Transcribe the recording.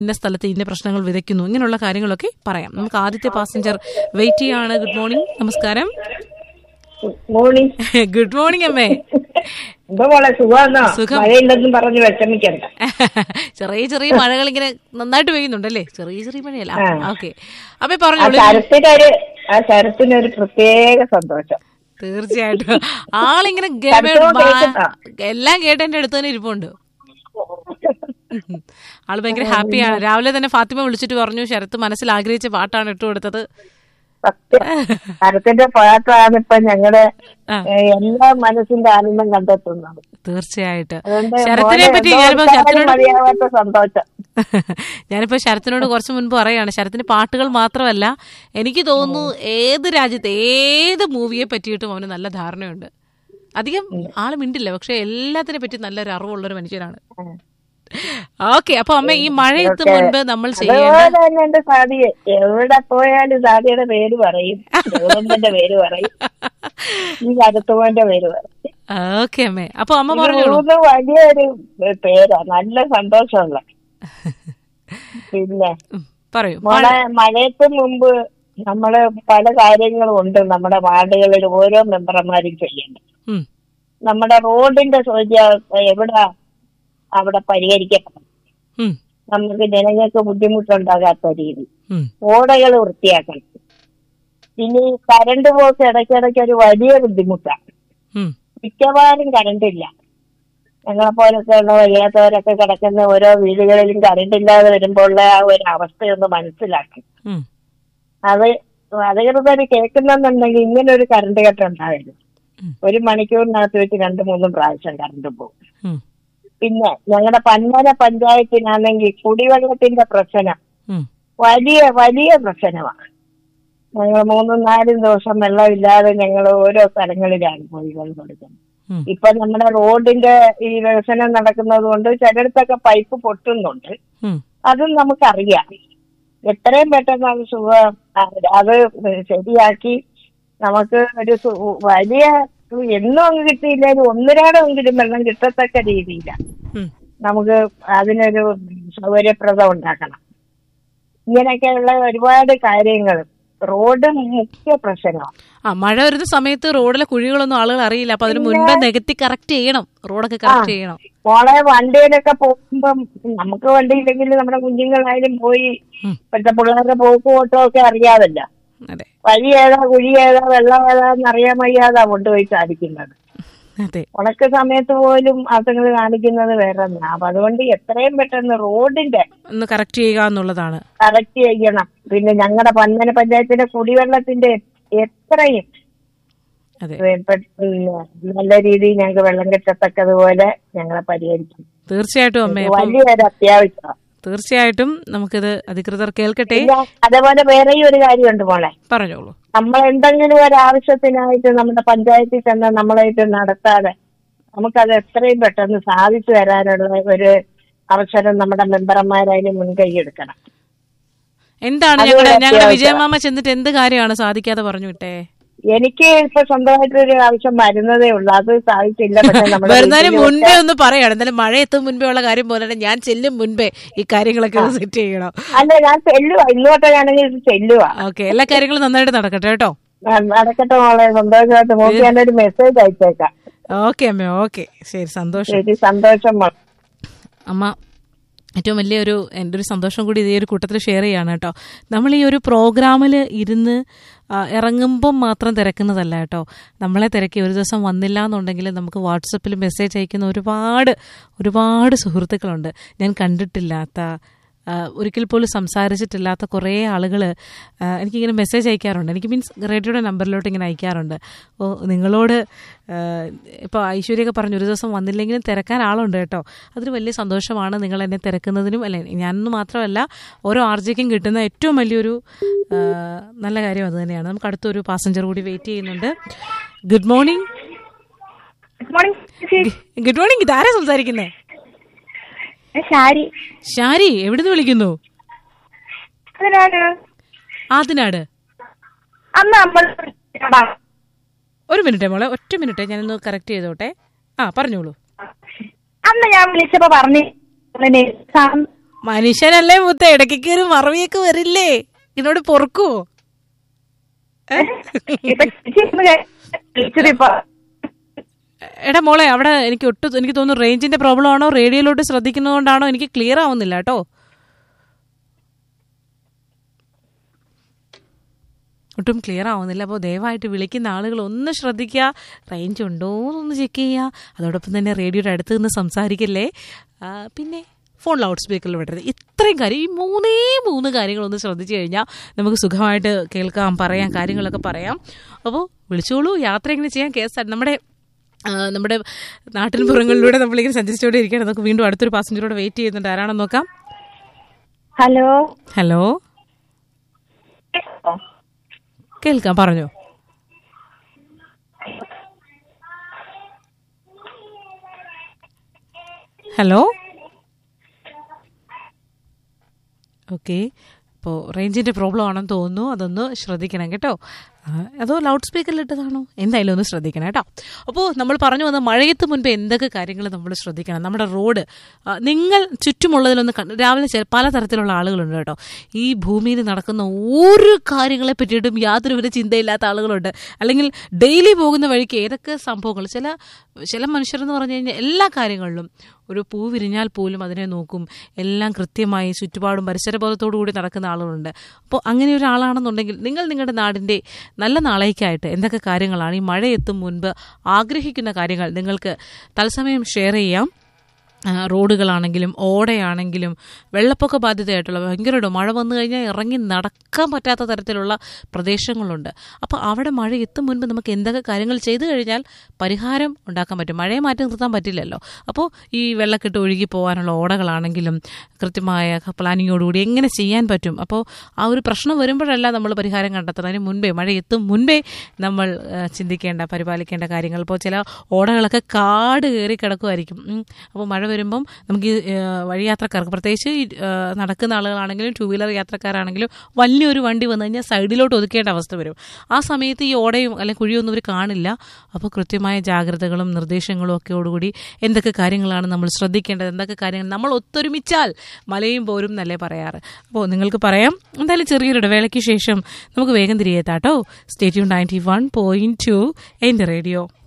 ഇന്ന സ്ഥലത്ത് ഇന്ന പ്രശ്നങ്ങൾ വിതയ്ക്കുന്നു ഇങ്ങനെയുള്ള കാര്യങ്ങളൊക്കെ പറയാം നമുക്ക് ആദ്യത്തെ പാസഞ്ചർ വെയിറ്റ് ചെയ്യാണ് ഗുഡ് മോർണിംഗ് നമസ്കാരം മോർണിംഗ് ഗുഡ് മോർണിംഗ് അമ്മേ എന്തോ മോളെ സുഖമാണോ സുഖം. മഴയില്ലെന്നും പറഞ്ഞ് വിഷമിക്കണ്ട ചെറിയ ചെറിയ മഴകൾ ഇങ്ങനെ നന്നായിട്ട് പെയ്യുന്നുണ്ടല്ലേ ചെറിയ ചെറിയ മഴയല്ല ആ. ഓക്കെ അപ്പൊ ആ പറഞ്ഞോളൂ ശരത്തിനൊരു ആ ശരത്തിനൊരു പ്രത്യേക സന്തോഷം തീർച്ചയായിട്ടും ആളിങ്ങനെ ഗമ- ശരത്തും ബാ- കേൾക്കുന്നോ? എല്ലാം കേട്ട് എന്റെ അടുത്ത് തന്നെ ഇരിപ്പുണ്ട് ഉം. ആള് ഭയങ്കര ഹാപ്പിയാണ് രാവിലെ തന്നെ ഫാത്തിമ വിളിച്ചിട്ട് പറഞ്ഞു ശരത്ത് മനസ്സിൽ ആഗ്രഹിച്ച പാട്ടാണ് ഇട്ടു കൊടുത്തത് സത്യം ശരത്തിന്റെ പാട്ടാണ് ഇപ്പൊ ഞങ്ങളുടെ ആ. ഏ, എല്ലാ മനസ്സിന്റെ ആനന്ദം കണ്ടെത്തുന്നത് തീർച്ചയായിട്ടും അതുകൊണ്ട് ശരത്തിനെ മോനെ പറ്റി എന്തോ ഞാനിപ്പോ കൊടുത്താലും ശരത്തിനോട് മതിയാവാത്ത സന്തോഷം ഞാനിപ്പോ ശരത്തിനോട് കുറച്ച് മുൻപ് പറയാണ് ശരത്തിന് പാട്ടുകൾ മാത്രമല്ല എനിക്ക് തോന്നുന്നു ഏത് രാജ്യത്തെ ഏത് മൂവിയെ പറ്റിയിട്ടും അവന് നല്ല ധാരണയുണ്ട് അധികം ആള് മിണ്ടില്ല പക്ഷെ എല്ലാത്തിനെ പറ്റി നല്ലൊരു അറിവുള്ള ഒരു മനുഷ്യനാണ് ഉം. ഓക്കെ അപ്പൊ അമ്മ ഈ മഴയത്ത് മുൻപ് നമ്മൾ ചെയ്യേണ്ട അതുപോലെ തന്നെ എന്റെ സാദിയെ എവിടെ പോയാലും സാദിയുടെ പേര് പറയും ഗവൺമെന്റിന്റെ പേര് പറയും ഈ കരുത്തുമോന്റെ പേര് പറയും ഓക്കെ അമ്മേ അപ്പൊ അമ്മ ഇത് പറഞ്ഞോളൂ മൂന്ന് വലിയൊരു പേരാ നല്ല സന്തോഷമുള്ള പിന്നെ ഉം, പറയൂ മോളെ മഴയത്ത് മുമ്പ് നമ്മള് പല കാര്യങ്ങളും ഉണ്ട് നമ്മുടെ വാർഡുകളിൽ ഓരോ മെമ്പർമാരും ചെയ്യേണ്ടത് ഉം, നമ്മുടെ റോഡിന്റെ ശോച്യാവസ്ഥ എവിടെ അവിടെ പരിഹരിക്കപ്പെടണം ഉം, നമുക്ക് ജനങ്ങൾക്ക് ബുദ്ധിമുട്ടുണ്ടാകാത്ത രീതി ഉം, ഓടകൾ വൃത്തിയാക്കണം പിന്നെ ഈ കരണ്ട് പോക്ക് ഇടയ്ക്കിടയ്ക്ക് ഒരു വലിയ ബുദ്ധിമുട്ടാണ് ഉം, മിക്കവാറും കറണ്ട് ഇല്ല ഞങ്ങളെ പോലൊക്കെ ഉള്ള വയ്യാത്തവരൊക്കെ കിടക്കുന്ന ഓരോ വീടുകളിലും കറണ്ട് ഇല്ലാതെ വരുമ്പോൾ ആ ഒരു അവസ്ഥയൊന്ന് മനസ്സിലാക്കി ഉം, അത് അധികൃതർ കേൾക്കുന്നെന്നുണ്ടെങ്കിൽ ഇങ്ങനെ ഒരു കറണ്ട് കട്ട് ഉണ്ടാവില്ല ഉം. ഒരു മണിക്കൂറിനകത്ത് വെച്ച് രണ്ടു മൂന്നും പ്രാവശ്യം കറണ്ട് പോകും ഉം, പിന്നെ ഞങ്ങളുടെ പന്മന പഞ്ചായത്തിനാണെങ്കിൽ കുടിവെള്ളത്തിന്റെ പ്രശ്നം ഉം, വലിയ വലിയ പ്രശ്നമാണ് ഞങ്ങൾ മൂന്നും നാലും ദിവസം വെള്ളമില്ലാതെ ഞങ്ങൾ ഓരോ സ്ഥലങ്ങളിലാണ് പോയി വെള്ളം കൊടുക്കുന്നത് ഉം, ഇപ്പൊ നമ്മുടെ റോഡിന്റെ ഈ വികസനം നടക്കുന്നത് കൊണ്ട് ചിലയിടത്തൊക്കെ പൈപ്പ് പൊട്ടുന്നുണ്ട് ഉം. അതും നമുക്കറിയാം എത്രയും പെട്ടെന്ന് അത് സുഖം അത് ശരിയാക്കി നമുക്ക് ഒരു സു- വലിയ എന്നും അങ്ങ് കിട്ടിയില്ലെങ്കിൽ ഒന്നിരാടെങ്കിലും വെള്ളം കിട്ടത്തക്ക രീതിയിലാണ് ഉം. നമുക്ക് അതിനൊരു സൗകര്യപ്രദം ഉണ്ടാക്കണം ഇങ്ങനെയൊക്കെയുള്ള ഒരുപാട് കാര്യങ്ങൾ റോഡ് മുഖ്യ പ്രശ്നമാണ് ആ മഴ വരുന്ന സമയത്ത് റോഡിലെ കുഴികളൊന്നും ആളുകൾ അറിയില്ല അപ്പൊ അതിന് മുൻപേ നികത്തി കറക്റ്റ് ചെയ്യണം റോഡൊക്കെ കറക്റ്റ് ചെയ്യണം മോളെ വണ്ടിയിലൊക്കെ പോകുമ്പം നമുക്ക് വണ്ടിയില്ലെങ്കിൽ നമ്മുടെ കുഞ്ഞുങ്ങളായാലും പോയി ഉം. ഇപ്പോഴത്തെ പിള്ളേരുടെ പോക്ക് ഓട്ടോ ഒക്കെ അറിയാമല്ലോ അതെ വഴി ഏതാ കുഴി ഏതാ വെള്ളം ഏതാന്ന് അറിയാൻ വയ്യാതാ കൊണ്ടുപോയി സാധിക്കുന്നത് അതെ ഉണക്ക സമയത്ത് പോലും അതുങ്ങൾ കാണിക്കുന്നത് വേറെ ഒന്നാ അപ്പൊ അതുകൊണ്ട് എത്രയും പെട്ടെന്ന് റോഡിന്റെ ഒന്ന് കറക്റ്റ് ചെയ്യുക എന്നുള്ളതാണ് കറക്റ്റ് ചെയ്യണം പിന്നെ ഞങ്ങളുടെ പന്മന പഞ്ചായത്തിന്റെ കുടിവെള്ളത്തിന്റെ എത്രയും അതെ ഏ, പെ- പിന്നെ നല്ല രീതിയിൽ ഞങ്ങൾക്ക് വെള്ളം കിട്ടത്തക്കതുപോലെ ഞങ്ങളെ പരിഹരിക്കും തീർച്ചയായിട്ടും അമ്മേ അപ്പം വലിയൊരു അത്യാവശ്യമാണ് തീർച്ചയായിട്ടും നമുക്കിത് അധികൃതർ കേൾക്കട്ടെ പിന്നെ അതേപോലെ വേറെയും ഒരു കാര്യമുണ്ട് മോളെ പറഞ്ഞോളൂ നമ്മൾ എന്തെങ്കിലും ഒരു ആവശ്യത്തിനായിട്ട് നമ്മുടെ പഞ്ചായത്തിൽ ചെന്ന് നമ്മളായിട്ട് നടത്താതെ നമുക്കത് എത്രയും പെട്ടെന്ന് സാധിച്ചു തരാനുള്ള ഒരു അവസരം നമ്മുടെ മെമ്പർമാരായാലും മുൻകൈ എടുക്കണം എന്താണ് അത് ഞങ്ങളുടെ ഞങ്ങളുടെ അത്യാവശ്യം. വിജയമാമ ചെന്നിട്ട് എന്ത് കാര്യമാണ് സാധിക്കാതെ പറഞ്ഞു വിട്ടേ എനിക്ക് ഇപ്പൊ സ്വന്തമായിട്ടൊരു ആവശ്യം വരുന്നതേ ഉള്ളൂ അത് സാധിച്ചില്ല പക്ഷെ നമ്മുടെ വരുന്നതിന് വീട്ടിലും മുൻപേ ഒന്ന് പറയാണ് എന്തായാലും മഴ എത്തും മുൻപേ ഉള്ള കാര്യം പോലെ തന്നെ ഞാൻ ചെല്ലും മുൻപേ ഈ കാര്യങ്ങളൊക്കെ ഒന്ന് സെറ്റ് ചെയ്യണം അല്ല ഞാൻ ചെല്ലുവാ ഇന്നോട്ടാണെങ്കിൽ ഇത് ചെല്ലുവാ ഓക്കെ എല്ലാ കാര്യങ്ങളും നന്നായിട്ട് നടക്കട്ടെ കേട്ടോ ആ, നടക്കട്ടെ മോളെ സന്തോഷമായിട്ട് നോക്കി ഞാനൊരു മെസ്സേജ് അയച്ചേക്കാം ഓക്കെ അമ്മ ഓക്കെ ശരി സന്തോഷം ശരി സന്തോഷം മോളെ അമ്മ ഏറ്റവും വലിയൊരു എൻ്റെ ഒരു സന്തോഷം കൂടി ഇതേ ഒരു കൂട്ടത്തിൽ ഷെയർ ചെയ്യാണ് കേട്ടോ നമ്മൾ ഈ ഒരു പ്രോഗ്രാമിൽ ഇരുന്ന് ആ, ഇറങ്ങുമ്പം മാത്രം തിരക്കുന്നതല്ല കേട്ടോ നമ്മളെ തിരക്കി ഒരു ദിവസം വന്നില്ല എന്നുണ്ടെങ്കിൽ നമുക്ക് വാട്സപ്പിൽ മെസ്സേജ് അയക്കുന്ന ഒരുപാട് ഒരുപാട് സുഹൃത്തുക്കളുണ്ട് ഞാൻ കണ്ടിട്ടില്ലാത്ത ആ, ഒരിക്കൽ പോലും സംസാരിച്ചിട്ടില്ലാത്ത കുറേ ആളുകൾ എനിക്കിങ്ങനെ മെസ്സേജ് അയക്കാറുണ്ട് എനിക്ക് മീൻസ് റേഡിയോയുടെ നമ്പറിലോട്ട് ഇങ്ങനെ അയക്കാറുണ്ട് ഓ നിങ്ങളോട് ഇപ്പോൾ ഐശ്വര്യൊക്കെ പറഞ്ഞു ഒരു ദിവസം വന്നില്ലെങ്കിലും തിരക്കാൻ ആളുണ്ട് കേട്ടോ അതൊരു വലിയ സന്തോഷമാണ് നിങ്ങൾ എന്നെ തിരക്കുന്നതിനും അല്ലെ ഞാനൊന്നും മാത്രമല്ല ഓരോ ആർജിക്കും കിട്ടുന്ന ഏറ്റവും വലിയൊരു ആ, നല്ല കാര്യം അത് തന്നെയാണ് നമുക്ക് അടുത്തൊരു പാസഞ്ചർ കൂടി വെയിറ്റ് ചെയ്യുന്നുണ്ട് good morning good morning good morning ഇതാരാ സംസാരിക്കുന്നേ ശാരി ഷാരി എവിടുന്ന് വിളിക്കുന്നു അതിനാണ് ആദിനാട് അന്ന് നമ്മൾ ഒരു മിനിറ്റ് മോളെ ഒറ്റ മിനിറ്റ് ഞാനൊന്ന് കറക്റ്റ് ചെയ്തോട്ടെ ആ പറഞ്ഞോളൂ അന്ന് ഞാൻ വിളിച്ചപ്പോ പറഞ്ഞു മനുഷ്യനല്ലേ മുത്ത ഇടയ്ക്കൊക്കെ ഒരു മറവിയൊക്കെ വരില്ലേ എന്നോട് പൊറുക്കുവോ ഇപ്പൊ ചേച്ചി ഒന്ന് കേ- വിളിച്ചത് ഇപ്പൊ എടാ മോളെ അവിടെ എനിക്ക് ഒട്ടും എനിക്ക് തോന്നുന്നു റേഞ്ചിന്റെ പ്രോബ്ലം ആണോ റേഡിയോയിലോട്ട് ശ്രദ്ധിക്കുന്നതുകൊണ്ടാണോ എനിക്ക് ക്ലിയർ ആവുന്നില്ല കേട്ടോ ഒട്ടും ക്ലിയർ ആവുന്നില്ല അപ്പോൾ ദയവായിട്ട് വിളിക്കുന്ന ആളുകൾ ഒന്ന് ശ്രദ്ധിക്കുക റേഞ്ച് ഉണ്ടോ എന്നൊന്ന് ചെക്ക് ചെയ്യുക അതോടൊപ്പം തന്നെ റേഡിയോയുടെ അടുത്ത് നിന്ന് സംസാരിക്കല്ലേ ആ, പിന്നെ ഫോൺ ലൗഡ് സ്പീക്കറിൽ വിടരുത് ഇത്രയും കാര്യം ഈ മൂന്നേ മൂന്ന് കാര്യങ്ങളൊന്ന് ശ്രദ്ധിച്ചു കഴിഞ്ഞാൽ നമുക്ക് സുഖമായിട്ട് കേൾക്കാം പറയാം കാര്യങ്ങളൊക്കെ പറയാം അപ്പോൾ വിളിച്ചോളൂ യാത്ര എങ്ങനെ ചെയ്യാൻ കേസ് നമ്മുടെ ആ, നമ്മുടെ നാട്ടിൻ പുറങ്ങളിലൂടെ നമ്മളിങ്ങനെ സഞ്ചരിച്ചുകൊണ്ടേ ഇരിക്കുകയാണ് നമുക്ക് വീണ്ടും അടുത്തൊരു പാസഞ്ചറോട് വെയിറ്റ് ചെയ്യുന്നുണ്ട് ആരാണെന്ന് നോക്കാം ഹലോ ഹലോ കേൾക്കാം പറഞ്ഞോ ഹലോ ഓക്കെ അപ്പോൾ റേഞ്ചിൻ്റെ പ്രോബ്ലം ആണെന്ന് തോന്നുന്നു അതൊന്ന് ശ്രദ്ധിക്കണം കേട്ടോ ആ, അതോ ലൗഡ് സ്പീക്കറിൽ ഇട്ടതാണോ എന്തായാലും ഒന്ന് ശ്രദ്ധിക്കണം കേട്ടോ അപ്പോൾ നമ്മൾ പറഞ്ഞു വന്ന മഴയത്ത് മുൻപ് എന്തൊക്കെ കാര്യങ്ങൾ നമ്മൾ ശ്രദ്ധിക്കണം നമ്മുടെ റോഡ് ആ, നിങ്ങൾ ചുറ്റുമുള്ളതിലൊന്ന് കണ്ട് രാവിലെ ചെ- പലതരത്തിലുള്ള ആളുകളുണ്ട് കേട്ടോ ഈ ഭൂമിയിൽ നടക്കുന്ന ഒരു കാര്യങ്ങളെ പറ്റിയിട്ടും യാതൊരുവിധ ചിന്തയില്ലാത്ത ആളുകളുണ്ട് അല്ലെങ്കിൽ ഡെയിലി പോകുന്ന വഴിക്ക് ഏതൊക്കെ സംഭവങ്ങൾ ചില ചില മനുഷ്യരെന്ന് പറഞ്ഞു കഴിഞ്ഞാൽ എല്ലാ കാര്യങ്ങളിലും ഒരു പൂ വിരിഞ്ഞാൽ പോലും അതിനെ നോക്കും എല്ലാം കൃത്യമായി ചുറ്റുപാടും പരിസരബോധത്തോടു കൂടി നടക്കുന്ന ആളുകളുണ്ട് അപ്പോൾ അങ്ങനെ ഒരാളാണെന്നുണ്ടെങ്കിൽ നിങ്ങൾ നിങ്ങളുടെ നാടിൻ്റെ നല്ല നാളേക്കായിട്ട് എന്തൊക്കെ കാര്യങ്ങളാണ് ഈ മഴ എത്തും മുൻപ് ആഗ്രഹിക്കുന്ന കാര്യങ്ങൾ നിങ്ങൾക്ക് തത്സമയം ഷെയർ ചെയ്യാം ആ, റോഡുകളാണെങ്കിലും ഓടയാണെങ്കിലും വെള്ളപ്പൊക്ക ബാധ്യതയായിട്ടുള്ള ഭയങ്കര ഇടം. മഴ വന്നു കഴിഞ്ഞാൽ ഇറങ്ങി നടക്കാൻ പറ്റാത്ത തരത്തിലുള്ള പ്രദേശങ്ങളുണ്ട് അപ്പോൾ അവിടെ മഴ എത്തും മുൻപ് നമുക്ക് എന്തൊക്കെ കാര്യങ്ങൾ ചെയ്തു കഴിഞ്ഞാൽ പരിഹാരം ഉണ്ടാക്കാൻ പറ്റും മഴയെ മാറ്റി നിർത്താൻ പറ്റില്ലല്ലോ അപ്പോൾ ഈ വെള്ളക്കെട്ട് ഒഴുകി പോകാനുള്ള ഓടകളാണെങ്കിലും കൃത്യമായ പ്ലാനിങ്ങോടുകൂടി എങ്ങനെ ചെയ്യാൻ പറ്റും അപ്പോൾ ആ ഒരു പ്രശ്നം വരുമ്പോഴല്ല നമ്മൾ പരിഹാരം കണ്ടെത്തുന്നത് അതിന് മുൻപേ മഴ എത്തും മുൻപേ നമ്മൾ ആ, ചിന്തിക്കേണ്ട പരിപാലിക്കേണ്ട കാര്യങ്ങൾ ഇപ്പോൾ ചില ഓടകളൊക്കെ കാട് കയറി കിടക്കുമായിരിക്കും ഉം. അപ്പോൾ മഴ വരുമ്പം നമുക്ക് ഈ ആ, വഴിയാത്രക്കാർക്ക് പ്രത്യേകിച്ച് ഈ, ആ, നടക്കുന്ന ആളുകളാണെങ്കിലും ടൂ വീലർ യാത്രക്കാരാണെങ്കിലും വലിയൊരു വണ്ടി വന്നു കഴിഞ്ഞാൽ സൈഡിലോട്ട് ഒതുക്കേണ്ട അവസ്ഥ വരും ആ സമയത്ത് ഈ ഓടയും അല്ലെങ്കിൽ കുഴിയൊന്നും അവർ കാണില്ല അപ്പോൾ കൃത്യമായ ജാഗ്രതകളും നിർദ്ദേശങ്ങളും ഒക്കെ ഓടുകൂടി എന്തൊക്കെ കാര്യങ്ങളാണ് നമ്മൾ ശ്രദ്ധിക്കേണ്ടത് എന്തൊക്കെ കാര്യങ്ങൾ നമ്മൾ ഒത്തൊരുമിച്ചാൽ മലയും പോരും എന്നല്ലേ പറയാറ് അപ്പോൾ നിങ്ങൾക്ക് പറയാം എന്തായാലും ചെറിയൊരു ഇടവേളയ്ക്ക് ശേഷം നമുക്ക് വേഗം തിരികെ എത്താട്ടോ stay tuned ninety one point two എൻ്റെ റേഡിയോ